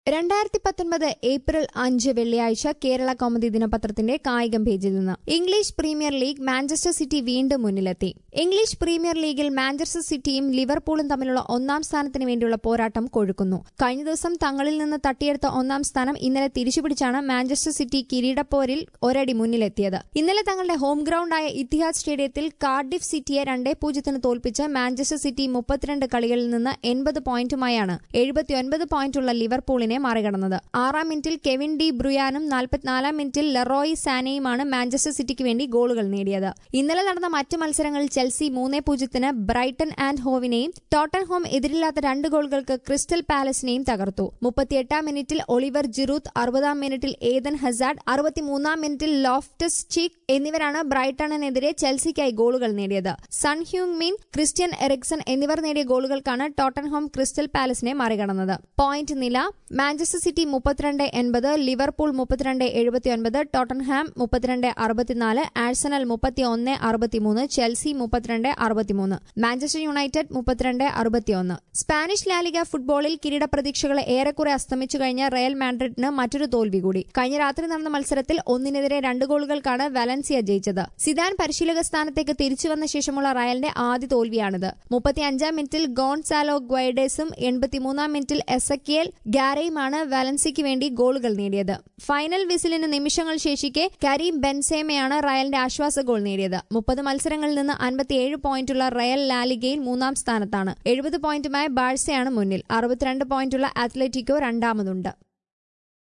രണ്ടായിരത്തി പത്തൊൻപത് ഏപ്രിൽ അഞ്ച് വെള്ളിയാഴ്ച കേരള കൗമുദി ദിനപത്രത്തിന്റെ കായികം പേജിൽ നിന്ന് English premier league Manchester City വീണ്ടും മുന്നിലെത്തി ഇംഗ്ലീഷ് പ്രീമിയർ ലീഗിൽ മാഞ്ചസ്റ്റർ സിറ്റിയും ലിവർപൂളും തമ്മിലുള്ള ഒന്നാം സ്ഥാനത്തിന് വേണ്ടിയുള്ള പോരാട്ടം കൊഴുക്കുന്നു കഴിഞ്ഞ ദിവസം തങ്ങളിൽ നിന്ന് തട്ടിയെടുത്ത ഒന്നാം സ്ഥാനം ഇന്നലെ തിരിച്ചുപിടിച്ചാണ് മാഞ്ചസ്റ്റർ സിറ്റി കിരീടപ്പോരിൽ ഒരടി മുന്നിലെത്തിയത് ഇന്നലെ തങ്ങളുടെ ഹോം ഗ്രൌണ്ടായ ഇത്തിഹാദ് സ്റ്റേഡിയത്തിൽ കാർഡിഫ് സിറ്റിയെ രണ്ടേ പൂജ്യത്തിന് തോൽപ്പിച്ച് മാഞ്ചസ്റ്റർ സിറ്റി മുപ്പത്തിരണ്ട് കളികളിൽ നിന്ന് എൺപത് പോയിന്റുമായാണ് എഴുപത്തിയൊൻപത് പോയിന്റുള്ള ലിവർപൂളിനെ മറികടന്നത് ആറാം മിനിറ്റിൽ കെവിൻ ഡി ബ്രുയാനും നാൽപ്പത്തിനാലാം മിനിറ്റിൽ ലെറോയ് സാനയുമാണ് മാഞ്ചസ്റ്റർ സിറ്റിക്ക് വേണ്ടി ഗോളുകൾ നേടിയത് ഇന്നലെ നടന്ന മറ്റ് മത്സരങ്ങളിൽ ചെൽസി മൂന്നേ പൂജ്യത്തിന് ബ്രൈറ്റൺ ആൻഡ് ഹോവിനെയും ടോട്ടൻഹോം എതിരില്ലാത്ത രണ്ട് ഗോളുകൾക്ക് ക്രിസ്റ്റൽ പാലസിനെയും തകർത്തു മുപ്പത്തിയെട്ടാം മിനിറ്റിൽ ഒളിവർ ജിറൂത്ത് അറുപതാം മിനിറ്റിൽ ഏതൻ ഹസാഡ് അറുപത്തിമൂന്നാം മിനിറ്റിൽ ലോഫ്റ്റസ് ചീക്ക് എന്നിവരാണ് ബ്രൈറ്റണിനെതിരെ ചെൽസിക്കായി ഗോളുകൾ നേടിയത് Son Heung Min Christian Eriksen എന്നിവർ നേടിയ ഗോളുകൾക്കാണ് ടോട്ടൻഹോം ക്രിസ്റ്റൽ പാലസിനെ മറികടന്നത് പോയിന്റ് നില മാഞ്ചസ്റ്റർ സിറ്റി മുപ്പത്തിരണ്ട് എൺപത് ലിവർപൂൾ മുപ്പത്തിരണ്ട് എഴുപത്തിയൊൻപത് ടോട്ടൻഹാം മുപ്പത്തിരണ്ട് അറുപത്തിനാല് ആഴ്സണൽ മുപ്പത്തി ഒന്ന് അറുപത്തിമൂന്ന് ചെൽസി മുപ്പത്തിരണ്ട് അറുപത്തിമൂന്ന് മാഞ്ചസ്റ്റർ യുണൈറ്റഡ് മുപ്പത്തിരണ്ട് അറുപത്തിയൊന്ന് സ്പാനിഷ് ലാലിക ഫുട്ബോളിൽ കിരീട പ്രതീക്ഷകൾ ഏറെക്കുറെ അസ്തമിച്ചു കഴിഞ്ഞ റയൽ മാഡ്രിഡിന് മറ്റൊരു തോൽവി കൂടി കഴിഞ്ഞ രാത്രി നടന്ന മത്സരത്തിൽ ഒന്നിനെതിരെ രണ്ട് ഗോളുകൾക്കാണ് വാലൻസിയ ജയിച്ചത് സിദാൻ പരിശീലക സ്ഥാനത്തേക്ക് തിരിച്ചുവന്ന ശേഷമുള്ള റയലിന്റെ ആദ്യ തോൽവിയാണിത് മുപ്പത്തിയഞ്ചാം മിനിറ്റിൽ ഗോൺസാലോ ഗ്വൈഡേസും എൺപത്തിമൂന്നാം മിനിറ്റിൽ എസക്കിയൽ ഗാരയുമാണ് വാലൻസിക്ക് വേണ്ടി ഗോളുകൾ നേടിയത് ഫൈനൽ വിസിലിന് നിമിഷങ്ങൾ ശേഷിക്കെ കരീം ബെൻസേമയാണ് റയലിന്റെ ആശ്വാസ ഗോൾ നേടിയത് മുപ്പത് മത്സരങ്ങളിൽ നിന്ന് അൻപത്തിയേഴ് പോയിന്റുള്ള റയൽ ലാലിഗയിൽ മൂന്നാം സ്ഥാനത്താണ് എഴുപത് പോയിന്റുമായി ബാഴ്സയാണ് മുന്നിൽ അറുപത്തിരണ്ട് പോയിന്റുള്ള അത്ലറ്റിക്കോ രണ്ടാമതുണ്ട്